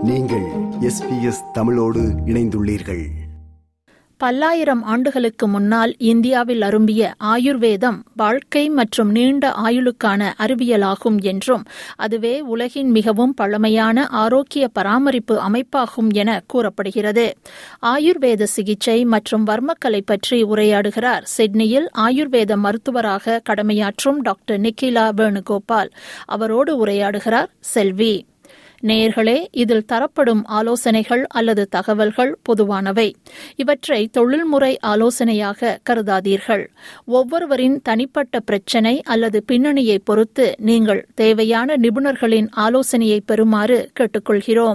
நீங்கள் எஸ்பிஎஸ் தமிழோடு இணைந்துள்ளீர்கள் பல்லாயிரம் ஆண்டுகளுக்கு முன்னால் இந்தியாவில் அரும்பிய ஆயுர்வேதம் வாழ்க்கை மற்றும் நீண்ட ஆயுளுக்கான அறிவியலாகும் என்றும் அதுவே உலகின் மிகவும் பழமையான ஆரோக்கிய பராமரிப்பு அமைப்பாகும் என கூறப்படுகிறது ஆயுர்வேத சிகிச்சை மற்றும் வர்மக்கலை பற்றி உரையாடுகிறார் சிட்னியில் ஆயுர்வேத மருத்துவராக கடமையாற்றும் டாக்டர் நிக்கிலா வேணுகோபால் அவரோடு உரையாடுகிறார் செல்வி நேர்களே இதில் தரப்படும் ஆலோசனைகள் அல்லது தகவல்கள் பொதுவானவை இவற்றை தொழில்முறை ஆலோசனையாக கருதாதீர்கள் ஒவ்வொருவரின் தனிப்பட்ட பிரச்சினை அல்லது பின்னணியை பொறுத்து நீங்கள் தேவையான நிபுணர்களின் ஆலோசனையை பெறுமாறு கேட்டுக்கொள்கிறோம்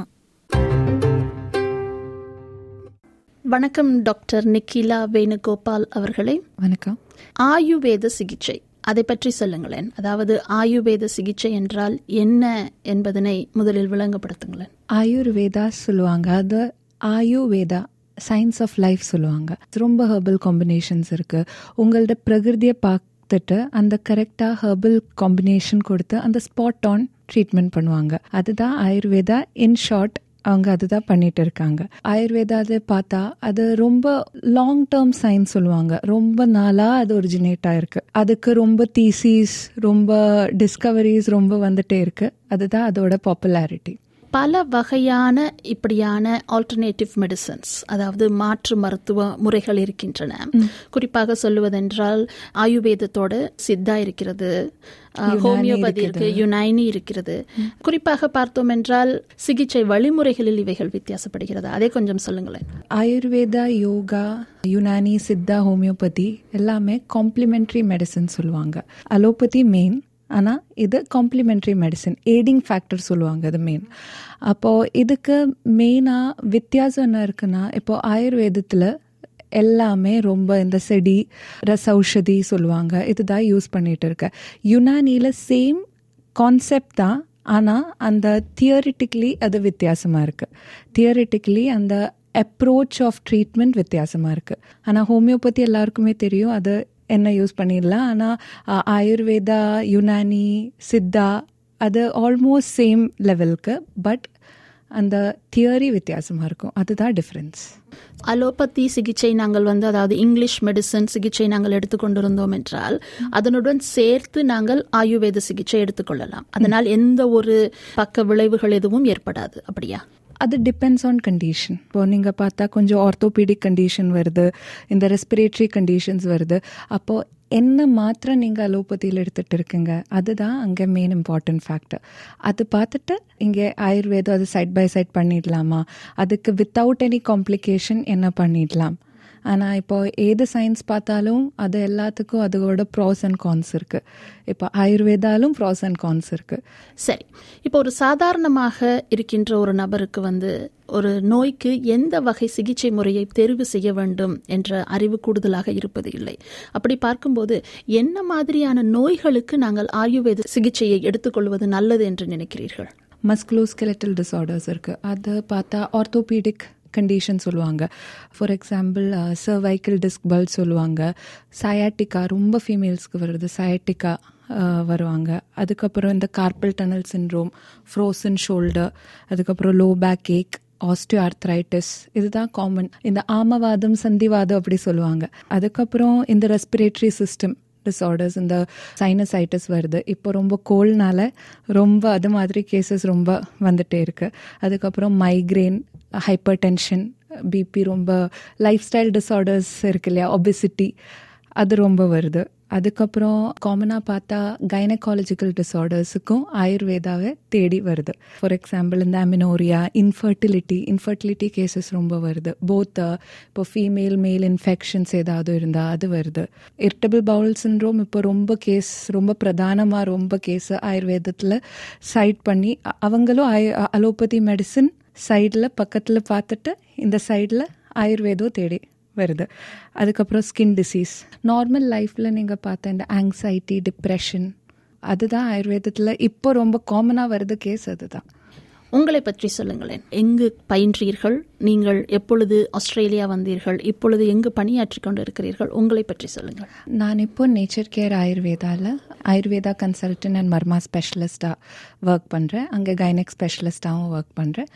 வணக்கம் டாக்டர் நிக்கிலா வேணுகோபால் அவர்களே வணக்கம் ஆயுர்வேத சிகிச்சை அதை பற்றி சொல்லுங்களேன் அதாவது ஆயுர்வேத சிகிச்சை என்றால் என்ன என்பதனை முதலில் விளங்கப்படுத்துங்களேன் ஆயுர்வேதா சொல்லுவாங்க அது ஆயுர்வேதா சயின்ஸ் ஆஃப் லைஃப் சொல்லுவாங்க ரொம்ப ஹெர்பல் காம்பினேஷன்ஸ் இருக்கு உங்களோட பிரகிருதியை பார்த்துட்டு அந்த கரெக்டாக ஹெர்பல் காம்பினேஷன் கொடுத்து அந்த ஸ்பாட் ஆன் ட்ரீட்மெண்ட் பண்ணுவாங்க அதுதான் ஆயுர்வேதா இன் ஷார்ட் அவங்க அதுதான் பண்ணிட்டு இருக்காங்க ஆயுர்வேதாவில் பார்த்தா அது ரொம்ப லாங் டேர்ம் சயின்ஸ் சொல்லுவாங்க ரொம்ப நாளா அது ஒரிஜினேட் ஆயிருக்கு அதுக்கு ரொம்ப தீசிஸ் ரொம்ப டிஸ்கவரிஸ் ரொம்ப வந்துட்டே இருக்கு அதுதான் அதோட பாப்புலாரிட்டி பல வகையான இப்படியான ஆல்டர்னேட்டிவ் மெடிசன்ஸ் அதாவது மாற்று மருத்துவ முறைகள் இருக்கின்றன குறிப்பாக சொல்லுவதென்றால் ஆயுர்வேதத்தோட சித்தா இருக்கிறது ஹோமியோபதி இருக்கு யுனைனி இருக்கிறது குறிப்பாக பார்த்தோம் என்றால் சிகிச்சை வழிமுறைகளில் இவைகள் வித்தியாசப்படுகிறது அதை கொஞ்சம் சொல்லுங்களேன் ஆயுர்வேதா யோகா யுனானி சித்தா ஹோமியோபதி எல்லாமே காம்ப்ளிமெண்ட்ரி மெடிசன் சொல்லுவாங்க அலோபதி மெயின் ஆனால் இது காம்ப்ளிமெண்ட்ரி மெடிசன் ஏடிங் ஃபேக்டர் சொல்லுவாங்க அது மெயின் அப்போது இதுக்கு மெயினாக வித்தியாசம் என்ன இருக்குன்னா இப்போ ஆயுர்வேதத்தில் எல்லாமே ரொம்ப இந்த செடி ரசௌஷதி சொல்லுவாங்க இதுதான் யூஸ் பண்ணிட்டு இருக்க யுனானியில் சேம் கான்செப்ட் தான் ஆனால் அந்த தியரிட்டிக்கலி அது வித்தியாசமாக இருக்குது தியரிட்டிக்கலி அந்த அப்ரோச் ஆஃப் ட்ரீட்மெண்ட் வித்தியாசமாக இருக்குது ஆனால் ஹோமியோபதி எல்லாருக்குமே தெரியும் அது என்ன யூஸ் பண்ணிடலாம் ஆனால் ஆயுர்வேதா யுனானி சித்தா அது ஆல்மோஸ்ட் சேம் லெவலுக்கு பட் அந்த தியரி வித்தியாசமாக இருக்கும் அதுதான் டிஃப்ரென்ஸ் அலோபதி சிகிச்சை நாங்கள் வந்து அதாவது இங்கிலீஷ் மெடிசன் சிகிச்சை நாங்கள் எடுத்துக்கொண்டிருந்தோம் என்றால் அதனுடன் சேர்த்து நாங்கள் ஆயுர்வேத சிகிச்சை எடுத்துக்கொள்ளலாம் அதனால் எந்த ஒரு பக்க விளைவுகள் எதுவும் ஏற்படாது அப்படியா அது டிபெண்ட்ஸ் ஆன் கண்டிஷன் இப்போ நீங்கள் பார்த்தா கொஞ்சம் ஆர்த்தோபீடிக் கண்டிஷன் வருது இந்த ரெஸ்பிரேட்டரி கண்டிஷன்ஸ் வருது அப்போது என்ன மாத்திரம் நீங்கள் அலோபதியில் எடுத்துகிட்டு இருக்கீங்க அதுதான் அங்கே மெயின் இம்பார்ட்டன்ட் ஃபேக்டர் அது பார்த்துட்டு இங்கே ஆயுர்வேதம் அது சைட் பை சைட் பண்ணிடலாமா அதுக்கு வித்தவுட் எனி காம்ப்ளிகேஷன் என்ன பண்ணிடலாம் ஆனால் இப்போ ஏது சயின்ஸ் பார்த்தாலும் அது எல்லாத்துக்கும் அதோட ப்ராஸ் அண்ட் கான்ஸ் இருக்கு இப்போ ஆயுர்வேதாலும் ப்ராஸ் அண்ட் கான்ஸ் இருக்கு சரி இப்போ ஒரு சாதாரணமாக இருக்கின்ற ஒரு நபருக்கு வந்து ஒரு நோய்க்கு எந்த வகை சிகிச்சை முறையை தெரிவு செய்ய வேண்டும் என்ற அறிவு கூடுதலாக இருப்பது இல்லை அப்படி பார்க்கும்போது என்ன மாதிரியான நோய்களுக்கு நாங்கள் ஆயுர்வேத சிகிச்சையை எடுத்துக்கொள்வது நல்லது என்று நினைக்கிறீர்கள் மஸ்குலோஸ்கெலட்டல் டிசார்டர்ஸ் இருக்கு அது பார்த்தா ஆர்த்தோபீடிக் கண்டிஷன் சொல்லுவாங்க ஃபார் எக்ஸாம்பிள் சர்வைக்கல் டிஸ்க் பல் சொல்லுவாங்க சயாட்டிக்கா ரொம்ப ஃபீமேல்ஸ்க்கு வருது சயாட்டிக்கா வருவாங்க அதுக்கப்புறம் இந்த carpal tunnel syndrome frozen shoulder அதுக்கப்புறம் low back ache osteoarthritis இதுதான் காமன் இந்த ஆமவாதம் சந்திவாதம் அப்படி சொல்லுவாங்க அதுக்கப்புறம் இந்த ரெஸ்பிரேட்டரி சிஸ்டம் டிஸார்டர்ஸ் இந்த சைனசைட்டிஸ் வருது இப்போ ரொம்ப கோல்ட்னால ரொம்ப அது மாதிரி கேசஸ் ரொம்ப வந்துட்டே இருக்கு அதுக்கப்புறம் மைக்ரேன் ஹைப்பர் டென்ஷன் பிபி ரொம்ப லைஃப் ஸ்டைல் டிஸார்டர்ஸ் இருக்கு இல்லையா ஒபிசிட்டி அது ரொம்ப வருது அதுக்கப்புறம் காமனாக பார்த்தா கைனகாலஜிக்கல் டிஸார்டர்ஸுக்கும் ஆயுர்வேதாவை தேடி வருது ஃபார் எக்ஸாம்பிள் இந்த அமினோரியா இன்ஃபர்டிலிட்டி இன்ஃபர்டிலிட்டி கேசஸ் ரொம்ப வருது போத் இப்போ ஃபீமேல் மேல் இன்ஃபெக்ஷன்ஸ் ஏதாவது இருந்தால் அது வருது இரிட்டபிள் பவுல் சின்ரோம் இப்போ ரொம்ப கேஸ் ரொம்ப பிரதானமாக ரொம்ப கேஸ் ஆயுர்வேதத்தில் சைட் பண்ணி அவங்களும் ஆயு அலோபதி மெடிசன் சைடில் பக்கத்தில் பார்த்துட்டு இந்த சைடில் ஆயுர்வேதம் தேடி வருது அதுக்கப்புறம் ஸ்கின் டிசீஸ் நார்மல் லைஃப்பில் நீங்கள் பார்த்த இந்த ஆங்ஸைட்டி டிப்ரெஷன் அதுதான் ஆயுர்வேதத்தில் இப்போ ரொம்ப காமனாக வருது கேஸ் அதுதான் உங்களை பற்றி சொல்லுங்களேன் எங்கு பயின்றீர்கள் நீங்கள் எப்பொழுது ஆஸ்திரேலியா வந்தீர்கள் இப்பொழுது எங்கு பணியாற்றி கொண்டு இருக்கிறீர்கள் உங்களை பற்றி சொல்லுங்கள் நான் இப்போ நேச்சர் கேர் ஆயுர்வேதாவில் ஆயுர்வேதா கன்சல்டன்ட் அண்ட் மர்மா ஸ்பெஷலிஸ்டாக ஒர்க் பண்ணுறேன் அங்கே கைனக் ஸ்பெஷலிஸ்டாகவும் ஒர்க் பண்ணுறேன்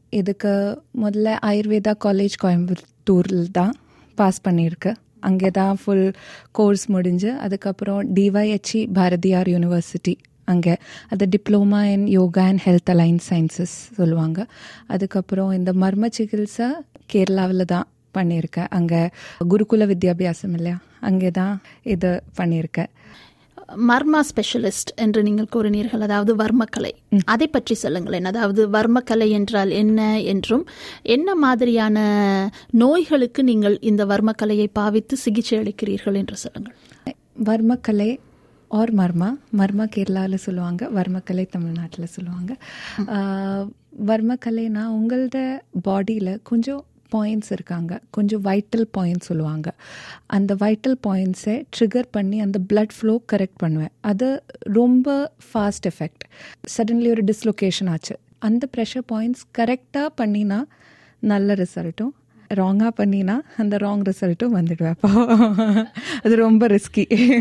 இதுக்கு முதல்ல ஆயுர்வேதா காலேஜ் கோயம்புத்தூரில் தான் பாஸ் பண்ணியிருக்கேன் அங்கே தான் ஃபுல் கோர்ஸ் முடிஞ்சு அதுக்கப்புறம் டிஒய்ஹெச்இ பாரதியார் யூனிவர்சிட்டி அங்கே அது diploma in yoga and health allied sciences சொல்லுவாங்க அதுக்கப்புறம் இந்த மர்ம சிகிச்சை கேரளாவில் தான் பண்ணியிருக்கேன் அங்கே குருகுல வித்யாபியாசம் இல்லையா அங்கே தான் இது பண்ணியிருக்கேன் மர்மா ஸ்பெஷலிஸ்ட் என்று நீங்கள் கூறினீர்கள் அதாவது வர்மக்கலை அதை பற்றி சொல்லுங்களேன் அதாவது வர்மக்கலை என்றால் என்ன என்றும் என்ன மாதிரியான நோய்களுக்கு நீங்கள் இந்த வர்மக்கலையை பாவித்து சிகிச்சை அளிக்கிறீர்கள் என்று சொல்லுங்கள் வர்மக்கலை ஆர் மர்மா மர்மா கேரளாவில் சொல்லுவாங்க வர்மக்கலை தமிழ்நாட்டில் சொல்லுவாங்க ஆஹ், வர்மக்கலைனா உங்களோட பாடியில் கொஞ்சம் பாயிண்ட்ஸ் இருக்காங்க கொஞ்சம் வைட்டல் பாயிண்ட்ஸ் சொல்லுவாங்க அந்த வைட்டல் பாயிண்ட்ஸை ட்ரிகர் பண்ணி அந்த blood ஃப்ளோ கரெக்ட் பண்ணுவேன் அது ரொம்ப ஃபாஸ்ட் எஃபெக்ட் சடன்லி ஒரு டிஸ்லொகேஷன் ஆச்சு அந்த ப்ரெஷர் பாயிண்ட்ஸ் கரெக்டாக பண்ணினா நல்ல ரிசல்ட்டும் ராங்காக பண்ணினா அந்த ராங் ரிசல்ட்டும் வந்துடுவேன் அப்போ அது ரொம்ப ரிஸ்கி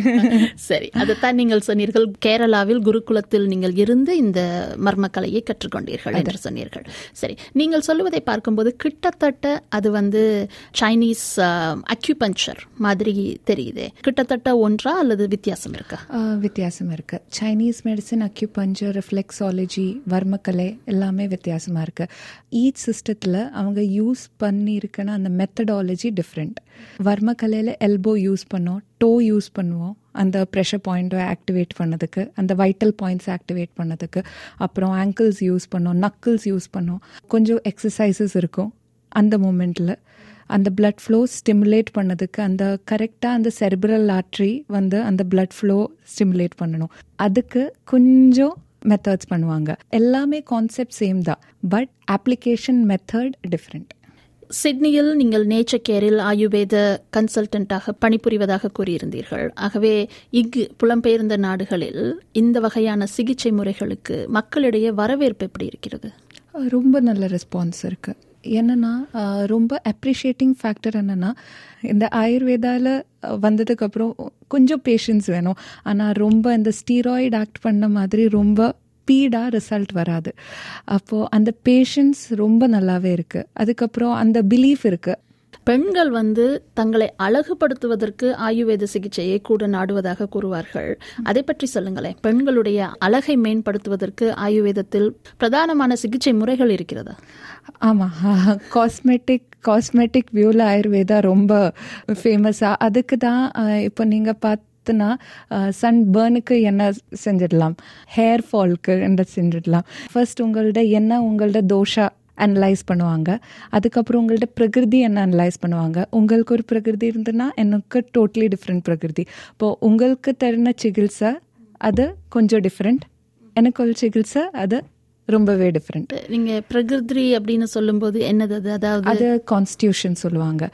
சரி அதைத்தான் நீங்கள் சொன்னீர்கள் கேரளாவில் குருகுலத்தில் நீங்கள் இருந்து இந்த மர்மக்கலையை கற்றுக்கொண்டீர்கள் என்று சொன்னீர்கள் சரி நீங்கள் சொல்லுவதை பார்க்கும்போது கிட்டத்தட்ட அது வந்து சைனீஸ் அக்யூபஞ்சர் மாதிரி தெரியுது கிட்டத்தட்ட ஒன்றா அல்லது வித்தியாசம் இருக்கா வித்தியாசம் இருக்கு சைனீஸ் மெடிசன் அக்யூபஞ்சர் ரிஃப்ளெக்ஸாலஜி வர்மக்கலை எல்லாமே வித்தியாசமாக இருக்கு ஈச் சிஸ்டத்தில் அவங்க யூஸ் பண்ணியிருக்கன அந்த மெத்தடாலஜி டிஃப்ரெண்ட் வர்மக்கலையில் எல்போ யூஸ் பண்ணோம் டோ யூஸ் பண்ணுவோம் அந்த ப்ரெஷர் பாயிண்ட்டை ஆக்டிவேட் பண்ணதுக்கு அந்த வைட்டல் பாயிண்ட்ஸ் ஆக்டிவேட் பண்ணதுக்கு அப்புறம் ஆங்கிள்ஸ் யூஸ் பண்ணோம் நக்கிள்ஸ் யூஸ் பண்ணோம் கொஞ்சம் எக்ஸசைசஸ் இருக்கும் அந்த மூமெண்ட்டில் அந்த blood ஃப்ளோ ஸ்டிமுலேட் பண்ணதுக்கு அந்த கரெக்டாக அந்த செரிப்ரல் ஆட்ரி வந்து அந்த blood ஃப்ளோ ஸ்டிமுலேட் பண்ணணும் அதுக்கு கொஞ்சம் மெத்தட்ஸ் பண்ணுவாங்க எல்லாமே கான்செப்ட் சேம் தான் பட் அப்ளிகேஷன் மெத்தட் டிஃப்ரெண்ட் சிட்னியில் நீங்கள் நேச்சர் கேரில் ஆயுர்வேத கன்சல்டன்ட்டாக பணிபுரிவதாக கூறியிருந்தீர்கள் ஆகவே இங்கு புலம்பெயர்ந்த நாடுகளில் இந்த வகையான சிகிச்சை முறைகளுக்கு மக்களிடையே வரவேற்பு எப்படி இருக்கிறது ரொம்ப நல்ல ரெஸ்பான்ஸ் இருக்கு என்னன்னா அஹ், ரொம்ப அப்ரிஷியேட்டிங் ஃபேக்டர் என்னன்னா இந்த ஆயுர்வேதாவில் வந்ததுக்கப்புறம் கொஞ்சம் பேஷன்ஸ் வேணும் ஆனால் ரொம்ப இந்த ஸ்டீராய்டு ஆக்ட் பண்ண மாதிரி ரொம்ப ஸ்பீடாக ரிசல்ட் வராது அப்போது அந்த பேஷன்ஸ் ரொம்ப நல்லாவே இருக்குது அதுக்கப்புறம் அந்த பிலீஃப் இருக்குது பெண்கள் வந்து தங்களை அழகுபடுத்துவதற்கு ஆயுர்வேத சிகிச்சையை கூட நாடுவதாக கூறுவார்கள் அதை பற்றி சொல்லுங்களேன் பெண்களுடைய அழகை மேம்படுத்துவதற்கு ஆயுர்வேதத்தில் பிரதானமான சிகிச்சை முறைகள் இருக்கிறதா ஆமாம் காஸ்மெட்டிக் காஸ்மெட்டிக் வியூவில் ஆயுர்வேதா ரொம்ப ஃபேமஸாக அதுக்கு தான் இப்போ நீங்கள் பார்த்துனா சன் பேர்னுக்கு என்ன செஞ்சிடலாம் ஹேர் ஃபால்க்கு என்ன செஞ்சிடலாம் ஃபர்ஸ்ட் உங்களோட என்ன உங்களோட தோஷா அனலைஸ் பண்ணுவாங்க அதுக்கப்புறம் உங்கள்ட்ட பிரகிருதி என்ன அனலைஸ் பண்ணுவாங்க உங்களுக்கு ஒரு பிரகிருதி இருந்துன்னா எனக்கு டோட்டலி டிஃப்ரெண்ட் பிரகிருதி இப்போது உங்களுக்கு தருண சிகிச்சை அது கொஞ்சம் டிஃப்ரெண்ட் எனக்கு ஒரு சிகிச்சை அது ரொம்பவே டிஃப்ரெண்ட் நீங்க பிரகிருதி அப்படின்னு சொல்லும்போது என்னது அது அதாவது அது கான்ஸ்டியூஷன் சொல்லுவாங்க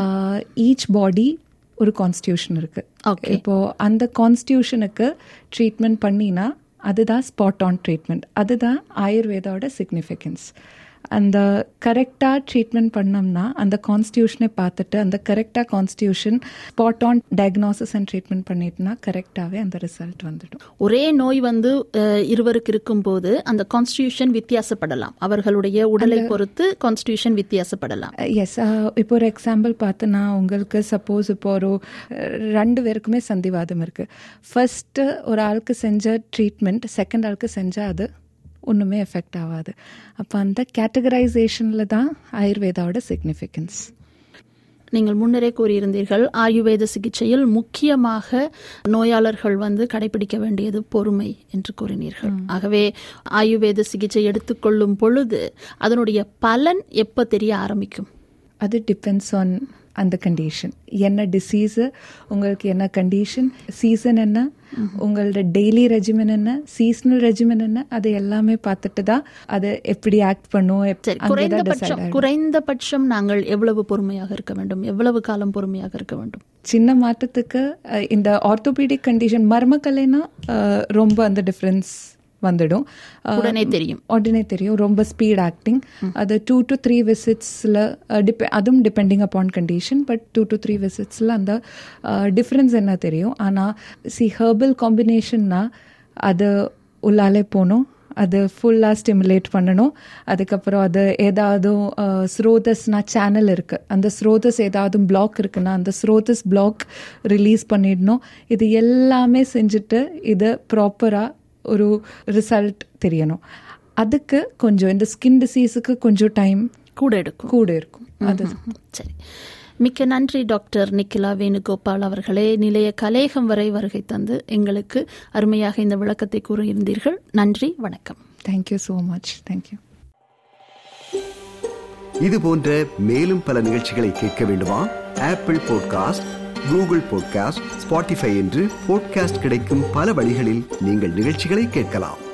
ஈச் பாடி ஒரு கான்ஸ்டியூஷன் இருக்கு Okay. இப்போ அந்த கான்ஸ்டியூஷனுக்கு ட்ரீட்மெண்ட் பண்ணினா அதுதான் ஸ்பாட் ஆன் ட்ரீட்மெண்ட் அதுதான் ஆயுர்வேதாவோட சிக்னிஃபிகன்ஸ் அந்த கரெக்டாக ட்ரீட்மெண்ட் பண்ணோம்னா அந்த கான்ஸ்டியூஷனை பார்த்துட்டு அந்த கரெக்டாக constitution spot on diagnosis and treatment பண்ணிட்டுனா கரெக்டாகவே அந்த ரிசல்ட் வந்துடும் ஒரே நோய் வந்து அஹ், இருவருக்கு இருக்கும்போது அந்த கான்ஸ்டியூஷன் வித்தியாசப்படலாம் அவர்களுடைய உடலை பொறுத்து கான்ஸ்டியூஷன் வித்தியாசப்படலாம் எஸ் இப்போ ஒரு எக்ஸாம்பிள் பார்த்தோன்னா உங்களுக்கு சப்போஸ் இப்போ ஒரு அஹ், ரெண்டு பேருக்குமே சந்திவாதம் இருக்கு ஃபர்ஸ்ட் ஒரு ஆளுக்கு செஞ்ச ட்ரீட்மெண்ட் செகண்ட் ஆளுக்கு செஞ்சால் அது ஒன்றுமே எஃபெக்ட் ஆகாது அப்போ அந்த கேட்டகரைசேஷனில் தான் ஆயுர்வேதாவோட சிக்னிஃபிகன்ஸ் நீங்கள் முன்னரே கூறியிருந்தீர்கள் ஆயுர்வேத சிகிச்சையில் முக்கியமாக நோயாளர்கள் வந்து கடைபிடிக்க வேண்டியது பொறுமை என்று கூறினீர்கள் ஆகவே ஆயுர்வேத சிகிச்சை எடுத்துக்கொள்ளும் பொழுது அதனுடைய பலன் எப்ப தெரிய ஆரம்பிக்கும் அது டிபெண்ட்ஸ் ஆன் அந்த கண்டிஷன் என்ன டிசீஸு உங்களுக்கு என்ன கண்டிஷன் சீசன் என்ன உங்களோட டெய்லி ரெஜிமென் என்ன சீசனல் ரெஜிமென் என்ன அது எல்லாமே பார்த்துட்டு தான் அது எப்படி ஆக்ட் பண்ணும் எப்- சரி அங்கதான் decide குறைந்தபட்சம் ஆயிடும். குறைந்தபட்சம் நாங்கள் எவ்வளவு பொறுமையாக இருக்க வேண்டும் எவ்வளவு காலம் பொறுமையாக இருக்க வேண்டும் சின்ன மாற்றத்துக்கு அஹ், இந்த ஆர்த்தோபீடிக் கண்டிஷன் மர்மக்கலைனா அஹ், ரொம்ப அந்த டிஃப்ரென்ஸ் வந்துடும் அஹ், உடனே தெரியும் உடனே தெரியும் ரொம்ப ஸ்பீட் ஆக்டிங் அது டூ டு த்ரீ விசிட்ஸில் டிபெ அதுவும் depending upon condition but two to three விசிட்ஸில் அந்த டிஃப்ரென்ஸ் என்ன தெரியும் ஆனால் சி ஹெர்பல் காம்பினேஷன்னா அது உள்ளாலே போகணும் அது ஃபுல்லாக ஸ்டிமுலேட் பண்ணணும் அதுக்கப்புறம் அது ஏதாவது ஸ்ரோதஸ்னா சேனல் இருக்குது அந்த ஸ்ரோதஸ் ஏதாவது பிளாக் இருக்குன்னா அந்த ஸ்ரோதஸ் பிளாக் ரிலீஸ் பண்ணிடணும் இது எல்லாமே செஞ்சுட்டு இது ப்ராப்பராக ஒரு ரிசல்ட் தெரியணும் அதுக்கு கொஞ்சம் இந்த ஸ்கின் டிசீஸுக்கு கொஞ்சம் டைம் கூட எடுக்கும் கூட இருக்கும் அது சரி மிக்க நன்றி டாக்டர் நிக்கிலா வேணுகோபால் அவர்களே நிலைய கலேகம் வரை வருகை தந்து எங்களுக்கு அருமையாக இந்த விளக்கத்தை கூறியிருந்தீர்கள் நன்றி வணக்கம் தேங்க்யூ ஸோ மச் தேங்க்யூ இது போன்ற மேலும் பல நிகழ்ச்சிகளை கேட்க வேண்டுமா Apple podcast Google podcast Spotify என்று பாட்காஸ்ட் கிடைக்கும் பல வழிகளில் நீங்கள் நிகழ்ச்சிகளை கேட்கலாம்